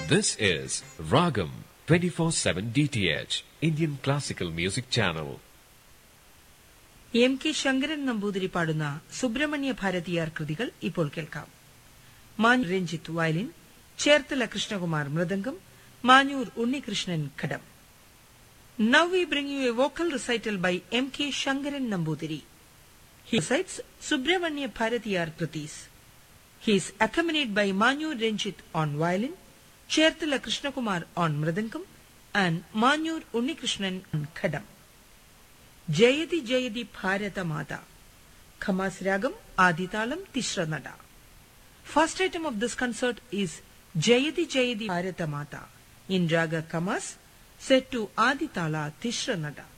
This is Ragam 24/7 DTH Indian Classical Music Channel. M K Sankaran Namboothiri പാടുന്ന സുബ്രഹ്മണ്യ ഭാരതിയാർ കൃതികൾ ഇപ്പോൾ കേൾക്കാം Manjoor Ranjith violin Cherthala Krishnakumar mridangam Manjoor Unnikrishnan ghatam now we bring you a vocal recital by M K Sankaran Namboothiri he recites Subramanya Bharathiyar kritis He is accompanied by Manu Renjit on violin, Cherthala Krishnakumar on mridangam, and Manur Unnikrishnan on khadam. Jayati Jayati Bharata Mata. Khamas Ragam Aditalam Tishra Nada. First item of this concert is Jayati Jayati Bharata Mata in Raga Kamas set to Aditala Tishra Nada.